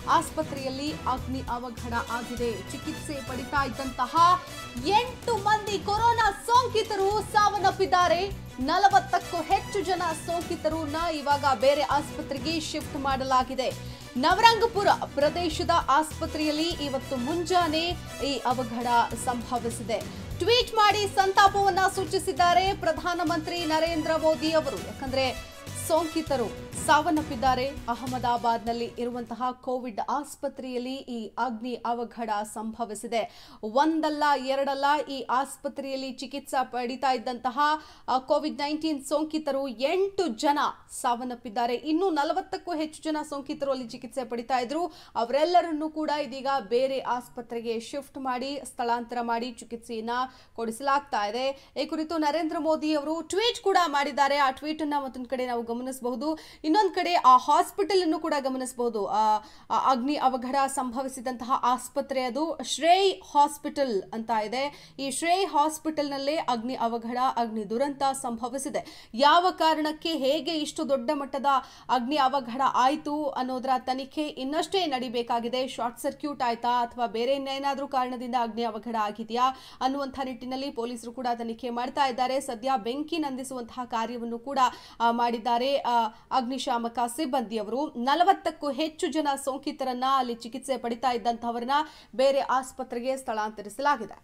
ಆಸ್ಪತ್ರೆಯಲ್ಲಿ ಅಗ್ನಿ ಅವಘಡ ಆಗಿದೆ ಚಿಕಿತ್ಸೆ ಪಡಿತಾ ಇದ್ದಂತಹ ಎಂಟು ಮಂದಿ ಕೊರೋನಾ ಸೋಂಕಿತರು ಸಾವನ್ನಪ್ಪಿದ್ದಾರೆ ನಲವತ್ತಕ್ಕೂ ಹೆಚ್ಚು ಜನ ಸೋಂಕಿತರನ್ನ ಇವಾಗ ಬೇರೆ ಆಸ್ಪತ್ರೆಗೆ ಶಿಫ್ಟ್ ಮಾಡಲಾಗಿದೆ ನವರಂಗಪುರ ಪ್ರದೇಶದ ಆಸ್ಪತ್ರೆಯಲ್ಲಿ ಇವತ್ತು ಮುಂಜಾನೆ ಈ ಅವಘಡ ಸಂಭವಿಸಿದೆ ಟ್ವೀಟ್ ಮಾಡಿ ಸಂತಾಪವನ್ನ ಸೂಚಿಸಿದ್ದಾರೆ ಪ್ರಧಾನಮಂತ್ರಿ ನರೇಂದ್ರ ಮೋದಿ ಅವರು ಯಾಕಂದ್ರೆ ಸೋಂಕಿತರು ಸಾವನ್ನಪ್ಪಿದ್ದಾರೆ ಅಹಮದಾಬಾದ್ನಲ್ಲಿ ಇರುವಂತಹ ಕೋವಿಡ್ ಆಸ್ಪತ್ರೆಯಲ್ಲಿ ಈ ಅಗ್ನಿ ಅವಘಡ ಸಂಭವಿಸಿದೆ ಒಂದಲ್ಲ ಎರಡಲ್ಲ ಈ ಆಸ್ಪತ್ರೆಯಲ್ಲಿ ಚಿಕಿತ್ಸೆ ಪಡಿತಾ ಇದ್ದಂತಹ ಕೋವಿಡ್ ನೈನ್ಟೀನ್ ಸೋಂಕಿತರು ಎಂಟು ಜನ ಸಾವನ್ನಪ್ಪಿದ್ದಾರೆ ಇನ್ನು ನಲವತ್ತಕ್ಕೂ ಹೆಚ್ಚು ಜನ ಸೋಂಕಿತರು ಅಲ್ಲಿ ಚಿಕಿತ್ಸೆ ಪಡಿತಾ ಇದ್ರು ಅವರೆಲ್ಲರನ್ನೂ ಕೂಡ ಇದೀಗ ಬೇರೆ ಆಸ್ಪತ್ರೆಗೆ ಶಿಫ್ಟ್ ಮಾಡಿ ಸ್ಥಳಾಂತರ ಮಾಡಿ ಚಿಕಿತ್ಸೆಯನ್ನ ಕೊಡಿಸಲಾಗ್ತಾ ಇದೆ ಈ ಕುರಿತು ನರೇಂದ್ರ ಮೋದಿ ಅವರು ಟ್ವೀಟ್ ಕೂಡ ಮಾಡಿದ್ದಾರೆ ಆ ಟ್ವೀಟ್ ಅನ್ನ ಮತ್ತೊಂದು ಕಡೆ ನಾವು ಗಮನಿಸಬಹುದು ಇನ್ನೊಂದು ಕಡೆ ಆ ಹಾಸ್ಪಿಟಲ್ ಅನ್ನು ಕೂಡ ಗಮನಿಸಬಹುದು ಆ ಆ ಅಗ್ನಿ ಅವಘಡ ಸಂಭವಿಸಿದಂತಹ ಆಸ್ಪತ್ರೆ ಅದು ಶ್ರೇಯ್ ಹಾಸ್ಪಿಟಲ್ ಅಂತ ಇದೆ ಈ ಶ್ರೇಯ್ ಹಾಸ್ಪಿಟಲ್ ನಲ್ಲೇ ಅಗ್ನಿ ಅವಘಡ ಅಗ್ನಿ ದುರಂತ ಸಂಭವಿಸಿದೆ ಯಾವ ಕಾರಣಕ್ಕೆ ಹೇಗೆ ಇಷ್ಟು ದೊಡ್ಡ ಮಟ್ಟದ ಅಗ್ನಿ ಅವಘಡ ಆಯಿತು ಅನ್ನೋದರ ತನಿಖೆ ಇನ್ನಷ್ಟೇ ನಡಿಬೇಕಾಗಿದೆ ಶಾರ್ಟ್ ಸರ್ಕ್ಯೂಟ್ ಆಯ್ತಾ ಅಥವಾ ಬೇರೆ ಇನ್ನೇನಾದ್ರೂ ಕಾರಣದಿಂದ ಅಗ್ನಿ ಅವಘಡ ಆಗಿದೆಯಾ ಅನ್ನುವಂಥ ನಿಟ್ಟಿನಲ್ಲಿ ಪೊಲೀಸರು ಕೂಡ ತನಿಖೆ ಮಾಡ್ತಾ ಇದ್ದಾರೆ ಸದ್ಯ ಬೆಂಕಿ ನಂದಿಸುವಂತಹ ಕಾರ್ಯವನ್ನು ಕೂಡ ಆ, ಮಾಡಿದ್ದಾರೆ ಆ, ಅಗ್ನಿಶಾಮಕ ಸಿಬ್ಬಂದಿಯವರು ನಲವತ್ತಕ್ಕೂ ಹೆಚ್ಚು ಜನ ಸೋಂಕಿತರನ್ನ ಅಲ್ಲಿ ಚಿಕಿತ್ಸೆ ಪಡಿತಾ ಇದ್ದಂತಹವರನ್ನ ಬೇರೆ ಆಸ್ಪತ್ರೆಗೆ ಸ್ಥಳಾಂತರಿಸಲಾಗಿದೆ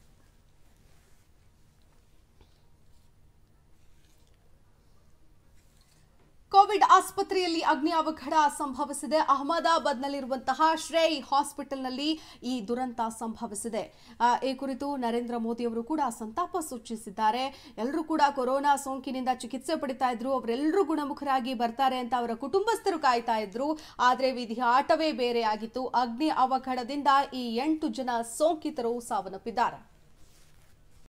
ಕೋವಿಡ್ ಆಸ್ಪತ್ರೆಯಲ್ಲಿ ಅಗ್ನಿ ಅವಘಡ ಸಂಭವಿಸಿದೆ ಅಹಮದಾಬಾದ್ನಲ್ಲಿರುವಂತಹ ಶ್ರೇಯ್ ಹಾಸ್ಪಿಟಲ್ನಲ್ಲಿ ಈ ದುರಂತ ಸಂಭವಿಸಿದೆ ಆ, ಈ ಕುರಿತು ನರೇಂದ್ರ ಮೋದಿ ಅವರು ಕೂಡ ಸಂತಾಪ ಸೂಚಿಸಿದ್ದಾರೆ ಎಲ್ಲರೂ ಕೂಡ ಕೊರೋನಾ ಸೋಂಕಿನಿಂದ ಚಿಕಿತ್ಸೆ ಪಡಿತಾ ಇದ್ರು ಅವರೆಲ್ಲರೂ ಗುಣಮುಖರಾಗಿ ಬರ್ತಾರೆ ಅಂತ ಅವರ ಕುಟುಂಬಸ್ಥರು ಕಾಯ್ತಾ ಇದ್ರು ಆದ್ರೆ ವಿಧಿಯ ಆಟವೇ ಬೇರೆ ಆಗಿತ್ತು ಅಗ್ನಿ ಅವಘಡದಿಂದ ಈ ಎಂಟು ಜನ ಸೋಂಕಿತರು ಸಾವನ್ನಪ್ಪಿದ್ದಾರೆ